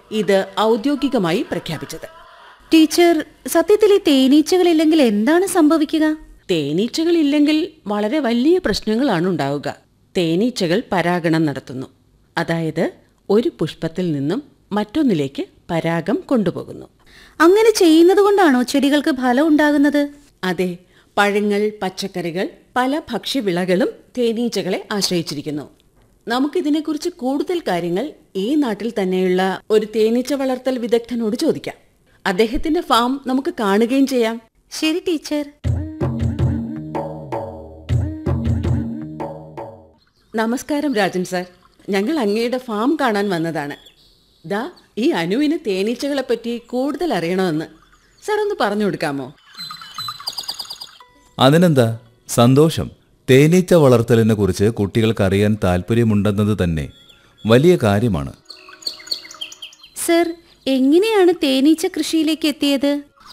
ഇത് ഔദ്യോഗികമായി പ്രഖ്യാപിച്ചത് ടീച്ചർ സത്യത്തിൽ ഈ തേനീച്ചകളില്ലെങ്കിൽ എന്താണ് സംഭവിക്കുക തേനീച്ചകളില്ലെങ്കിൽ വളരെ വലിയ പ്രശ്നങ്ങളാണ് ഉണ്ടാവുക തേനീച്ചകൾ പരാഗണം നടത്തുന്നു അതായത് ഒരു പുഷ്പത്തിൽ നിന്നും മറ്റൊന്നിലേക്ക് പരാഗം കൊണ്ടുപോകുന്നു അങ്ങനെ ചെയ്യുന്നത് കൊണ്ടാണോ ചെടികൾക്ക് ഫലം ഉണ്ടാകുന്നത് അതെ പഴങ്ങൾ പച്ചക്കറികൾ പല ഭക്ഷ്യവിളകളും തേനീച്ചകളെ ആശ്രയിച്ചിരിക്കുന്നു നമുക്കിതിനെക്കുറിച്ച് കൂടുതൽ കാര്യങ്ങൾ ഈ നാട്ടിൽ തന്നെയുള്ള ഒരു തേനീച്ച വളർത്തൽ വിദഗ്ധനോട് ചോദിക്കാം അദ്ദേഹത്തിന്റെ ഫാം നമുക്ക് കാണുകയും ചെയ്യാം ശരി ടീച്ചർ നമസ്കാരം രാജൻ സാർ ഞങ്ങൾ അങ്ങയുടെ ഫാം കാണാൻ വന്നതാണ് ദാ ഈ അനുവിന് തേനീച്ചകളെ പറ്റി കൂടുതൽ അറിയണമെന്ന് സാർ ഒന്ന് പറഞ്ഞു കൊടുക്കാമോ അതിനെന്താ സന്തോഷം തേനീച്ച വളർത്തലിനെ കുറിച്ച് കുട്ടികൾക്ക് അറിയാൻ താല്പര്യമുണ്ടെന്നത് തന്നെ വലിയ കാര്യമാണ് സർ എങ്ങനെയാണ് തേനീച്ച കൃഷിയിലേക്ക് എത്തിയത്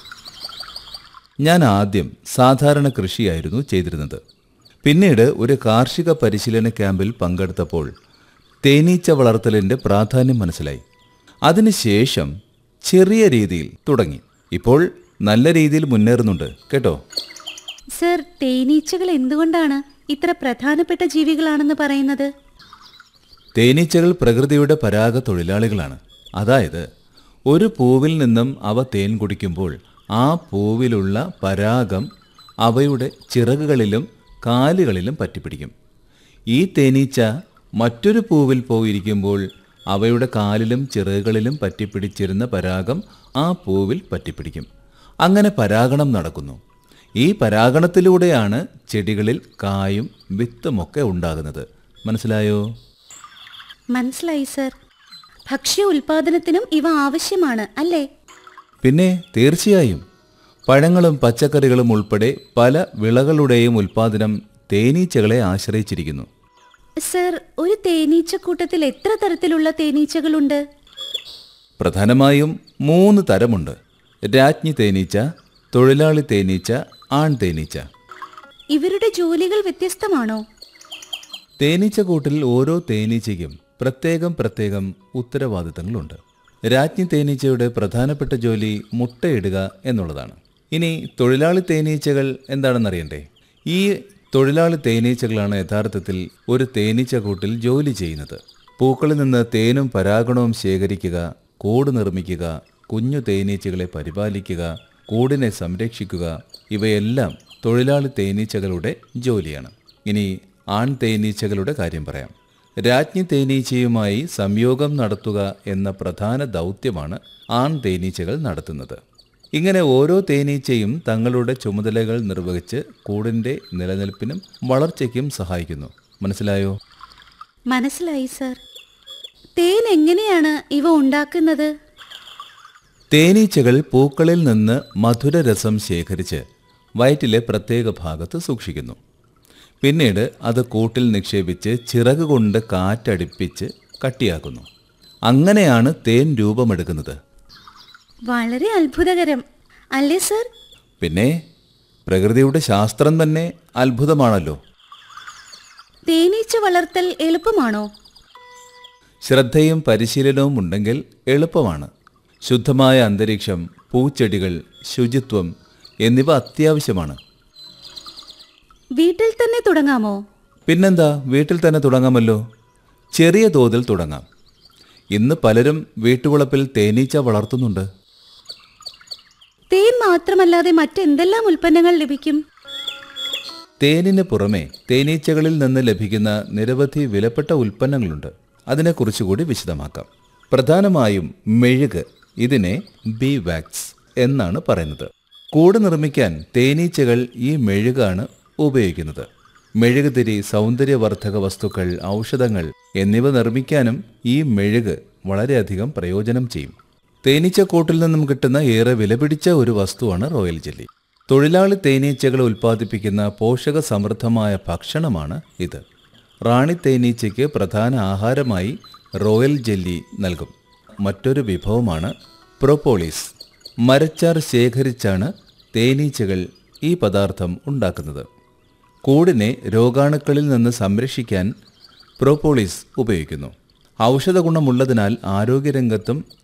ഞാൻ ആദ്യം സാധാരണ കൃഷിയായിരുന്നു ചെയ്തിരുന്നത് പിന്നീട് ഒരു കാർഷിക പരിശീലന ക്യാമ്പിൽ പങ്കെടുത്തപ്പോൾ തേനീച്ച വളർത്തലിൻ്റെ പ്രാധാന്യം മനസ്സിലായി അതിനുശേഷം ചെറിയ രീതിയിൽ തുടങ്ങി ഇപ്പോൾ നല്ല രീതിയിൽ മുന്നേറുന്നുണ്ട് കേട്ടോ സർ തേനീച്ചകൾ എന്തുകൊണ്ടാണ് ഇത്ര പ്രധാനപ്പെട്ട ജീവികളാണെന്ന് പറയുന്നത് തേനീച്ചകൾ പ്രകൃതിയുടെ പരാഗ തൊഴിലാളികളാണ് അതായത് ഒരു പൂവിൽ നിന്നും അവ തേൻ കുടിക്കുമ്പോൾ ആ പൂവിലുള്ള പരാഗം അവയുടെ ചിറകുകളിലും കാലുകളിലും പറ്റിപ്പിടിക്കും ഈ തേനീച്ച മറ്റൊരു പൂവിൽ പോയിരിക്കുമ്പോൾ അവയുടെ കാലിലും ചിറകുകളിലും പറ്റിപ്പിടിച്ചിരുന്ന പരാഗം ആ പൂവിൽ പറ്റിപ്പിടിക്കും അങ്ങനെ പരാഗണം നടക്കുന്നു ഈ പരാഗണത്തിലൂടെയാണ് ചെടികളിൽ കായും വിത്തുമൊക്കെ ഉണ്ടാകുന്നത് മനസ്സിലായോ മനസ്സിലായി സർ ഭക്ഷ്യ ഉൽപാദനത്തിനും ഇവ ആവശ്യമാണ് അല്ലേ പിന്നെ തീർച്ചയായും പഴങ്ങളും പച്ചക്കറികളും ഉൾപ്പെടെ പല വിളകളുടെയും ഉൽപാദനം തേനീച്ചകളെ ആശ്രയിച്ചിരിക്കുന്നു സർ ഒരു തേനീച്ചക്കൂട്ടത്തിൽ എത്ര തരത്തിലുള്ള തേനീച്ചകളുണ്ട് പ്രധാനമായും മൂന്ന് തരമുണ്ട് രാജ്ഞി തേനീച്ച തൊഴിലാളി തേനീച്ച ആൺ തേനീച്ച ഇവരുടെ ജോലികൾ വ്യത്യസ്തമാണോ തേനീച്ചക്കൂട്ടിൽ ഓരോ തേനീച്ചയ്ക്കും പ്രത്യേകം പ്രത്യേകം ഉത്തരവാദിത്തങ്ങളുണ്ട് രാജ്ഞി തേനീച്ചയുടെ പ്രധാനപ്പെട്ട ജോലി മുട്ടയിടുക എന്നുള്ളതാണ് ഇനി തൊഴിലാളി തേനീച്ചകൾ എന്താണെന്നറിയണ്ടേ ഈ തൊഴിലാളി തേനീച്ചകളാണ് യഥാർത്ഥത്തിൽ ഒരു തേനീച്ചക്കൂട്ടിൽ ജോലി ചെയ്യുന്നത് പൂക്കളിൽ നിന്ന് തേനും പരാഗണവും ശേഖരിക്കുക കൂട് നിർമ്മിക്കുക കുഞ്ഞു തേനീച്ചകളെ പരിപാലിക്കുക കൂടിനെ സംരക്ഷിക്കുക ഇവയെല്ലാം തൊഴിലാളി തേനീച്ചകളുടെ ജോലിയാണ് ഇനി ആൺ തേനീച്ചകളുടെ കാര്യം പറയാം രാജ്ഞി തേനീച്ചയുമായി സംയോഗം നടത്തുക എന്ന പ്രധാന ദൗത്യമാണ് ആൺ തേനീച്ചകൾ നടത്തുന്നത് ഇങ്ങനെ ഓരോ തേനീച്ചയും തങ്ങളുടെ ചുമതലകൾ നിർവഹിച്ച് കൂടിൻ്റെ നിലനിൽപ്പിനും വളർച്ചയ്ക്കും സഹായിക്കുന്നു മനസ്സിലായോ മനസ്സിലായി സർ തേൻ എങ്ങനെയാണ് ഇവ ഉണ്ടാക്കുന്നത് തേനീച്ചകൾ പൂക്കളിൽ നിന്ന് മധുരരസം ശേഖരിച്ച് വയറ്റിലെ പ്രത്യേക ഭാഗത്ത് സൂക്ഷിക്കുന്നു പിന്നീട് അത് കൂട്ടിൽ നിക്ഷേപിച്ച് ചിറക് കൊണ്ട് കാറ്റടിപ്പിച്ച് കട്ടിയാക്കുന്നു അങ്ങനെയാണ് തേൻ രൂപമെടുക്കുന്നത് വളരെ അത്ഭുതകരം അല്ലേ സർ പിന്നെ പ്രകൃതിയുടെ ശാസ്ത്രം തന്നെ അത്ഭുതമാണല്ലോ തേനീച്ച വളർത്തൽ എളുപ്പമാണോ ശ്രദ്ധയും പരിശീലനവും ഉണ്ടെങ്കിൽ എളുപ്പമാണ് ശുദ്ധമായ അന്തരീക്ഷം പൂച്ചെടികൾ ശുചിത്വം എന്നിവ അത്യാവശ്യമാണ് വീട്ടിൽ തന്നെ തുടങ്ങാമോ പിന്നെന്താ വീട്ടിൽ തന്നെ തുടങ്ങാമല്ലോ ചെറിയ തോതിൽ തുടങ്ങാം ഇന്ന് പലരും വീട്ടുവളപ്പിൽ തേനീച്ച വളർത്തുന്നുണ്ട് തേൻ മാത്രമല്ലാതെ മറ്റെന്തെല്ലാം ഉൽപ്പന്നങ്ങൾ ലഭിക്കും തേനിന് പുറമെ തേനീച്ചകളിൽ നിന്ന് ലഭിക്കുന്ന നിരവധി വിലപ്പെട്ട ഉൽപ്പന്നങ്ങളുണ്ട് അതിനെക്കുറിച്ചുകൂടി വിശദമാക്കാം പ്രധാനമായും മെഴുക് ഇതിനെ ബി വാക്സ് എന്നാണ് പറയുന്നത് കൂട് നിർമ്മിക്കാൻ തേനീച്ചകൾ ഈ മെഴുകാണ് ഉപയോഗിക്കുന്നത് മെഴുകുതിരി സൗന്ദര്യവർദ്ധക വസ്തുക്കൾ ഔഷധങ്ങൾ എന്നിവ നിർമ്മിക്കാനും ഈ മെഴുക് വളരെയധികം പ്രയോജനം ചെയ്യും തേനീച്ചക്കൂട്ടിൽ നിന്നും കിട്ടുന്ന ഏറെ വിലപിടിച്ച ഒരു വസ്തുവാണ് റോയൽ ജെല്ലി തൊഴിലാളി തേനീച്ചകൾ ഉൽപ്പാദിപ്പിക്കുന്ന പോഷക സമൃദ്ധമായ ഭക്ഷണമാണ് ഇത് റാണി തേനീച്ചയ്ക്ക് പ്രധാന ആഹാരമായി റോയൽ ജെല്ലി നൽകും മറ്റൊരു വിഭവമാണ് പ്രൊപ്പോളിസ് മരച്ചാർ ശേഖരിച്ചാണ് തേനീച്ചകൾ ഈ പദാർത്ഥം ഉണ്ടാക്കുന്നത് കൂടിനെ രോഗാണുക്കളിൽ നിന്ന് സംരക്ഷിക്കാൻ പ്രോപ്പോളിസ് ഉപയോഗിക്കുന്നു ഔഷധ ഗുണമുള്ളതിനാൽ ആരോഗ്യരംഗത്തും